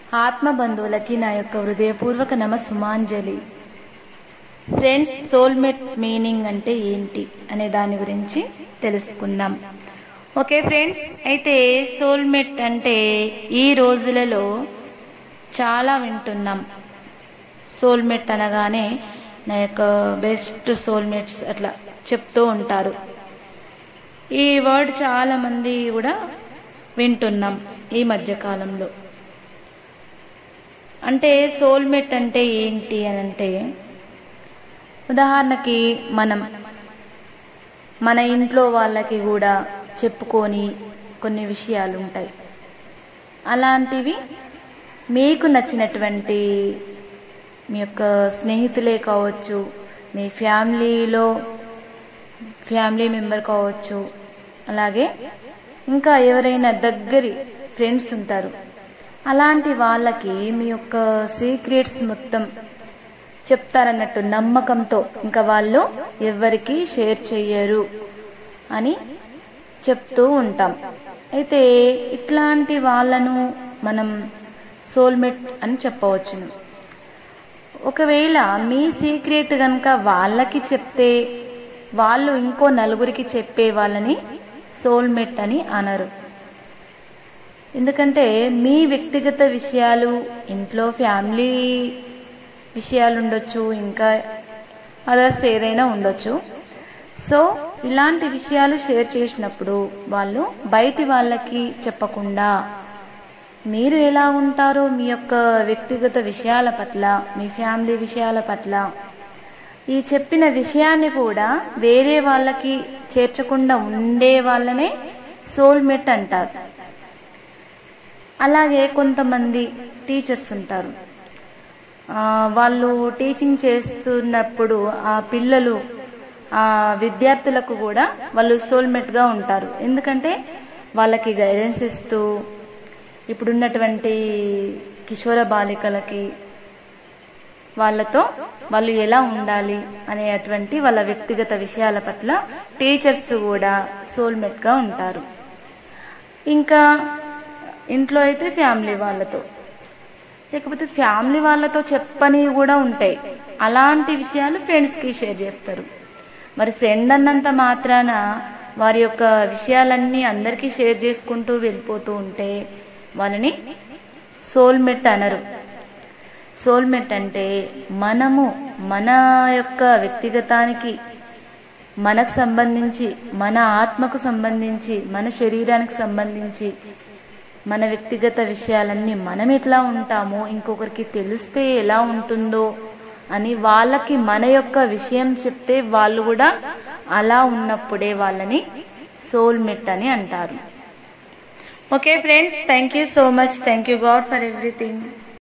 ఆత్మ బంధువులకి నా యొక్క హృదయపూర్వక నమ సుమాంజలి ఫ్రెండ్స్ సోల్మేట్ మీనింగ్ అంటే ఏంటి అనే దాని గురించి తెలుసుకుందాం ఓకే ఫ్రెండ్స్ అయితే సోల్మేట్ అంటే ఈ రోజులలో చాలా వింటున్నాం సోల్మేట్ అనగానే నా యొక్క బెస్ట్ సోల్మేట్స్ అట్లా చెప్తూ ఉంటారు ఈ వర్డ్ చాలా మంది కూడా వింటున్నాం ఈ మధ్యకాలంలో అంటే సోల్మేట్ అంటే ఏంటి అని అంటే ఉదాహరణకి మనం మన ఇంట్లో వాళ్ళకి కూడా చెప్పుకొని కొన్ని విషయాలు ఉంటాయి అలాంటివి మీకు నచ్చినటువంటి మీ యొక్క స్నేహితులే కావచ్చు మీ ఫ్యామిలీలో ఫ్యామిలీ మెంబర్ కావచ్చు అలాగే ఇంకా ఎవరైనా దగ్గరి ఫ్రెండ్స్ ఉంటారు అలాంటి వాళ్ళకి మీ యొక్క సీక్రెట్స్ మొత్తం చెప్తారన్నట్టు నమ్మకంతో ఇంకా వాళ్ళు ఎవరికి షేర్ చెయ్యరు అని చెప్తూ ఉంటాం అయితే ఇట్లాంటి వాళ్ళను మనం సోల్మేట్ అని చెప్పవచ్చును ఒకవేళ మీ సీక్రెట్ కనుక వాళ్ళకి చెప్తే వాళ్ళు ఇంకో నలుగురికి చెప్పే వాళ్ళని సోల్మేట్ అని అనరు ఎందుకంటే మీ వ్యక్తిగత విషయాలు ఇంట్లో ఫ్యామిలీ విషయాలు ఉండొచ్చు ఇంకా అదర్స్ ఏదైనా ఉండొచ్చు సో ఇలాంటి విషయాలు షేర్ చేసినప్పుడు వాళ్ళు బయటి వాళ్ళకి చెప్పకుండా మీరు ఎలా ఉంటారో మీ యొక్క వ్యక్తిగత విషయాల పట్ల మీ ఫ్యామిలీ విషయాల పట్ల ఈ చెప్పిన విషయాన్ని కూడా వేరే వాళ్ళకి చేర్చకుండా ఉండే వాళ్ళనే సోల్మేట్ అంటారు అలాగే కొంతమంది టీచర్స్ ఉంటారు వాళ్ళు టీచింగ్ చేస్తున్నప్పుడు ఆ పిల్లలు ఆ విద్యార్థులకు కూడా వాళ్ళు సోల్మేట్గా ఉంటారు ఎందుకంటే వాళ్ళకి గైడెన్స్ ఇస్తూ ఇప్పుడున్నటువంటి కిషోర బాలికలకి వాళ్ళతో వాళ్ళు ఎలా ఉండాలి అనేటువంటి వాళ్ళ వ్యక్తిగత విషయాల పట్ల టీచర్స్ కూడా సోల్మేట్గా ఉంటారు ఇంకా ఇంట్లో అయితే ఫ్యామిలీ వాళ్ళతో లేకపోతే ఫ్యామిలీ వాళ్ళతో చెప్పని కూడా ఉంటాయి అలాంటి విషయాలు ఫ్రెండ్స్కి షేర్ చేస్తారు మరి ఫ్రెండ్ అన్నంత మాత్రాన వారి యొక్క విషయాలన్నీ అందరికీ షేర్ చేసుకుంటూ వెళ్ళిపోతూ ఉంటే వాళ్ళని సోల్మేట్ అనరు సోల్మేట్ అంటే మనము మన యొక్క వ్యక్తిగతానికి మనకు సంబంధించి మన ఆత్మకు సంబంధించి మన శరీరానికి సంబంధించి మన వ్యక్తిగత విషయాలన్నీ మనం ఎట్లా ఉంటామో ఇంకొకరికి తెలిస్తే ఎలా ఉంటుందో అని వాళ్ళకి మన యొక్క విషయం చెప్తే వాళ్ళు కూడా అలా ఉన్నప్పుడే వాళ్ళని సోల్మేట్ అని అంటారు okay friends thank you so much thank you god for everything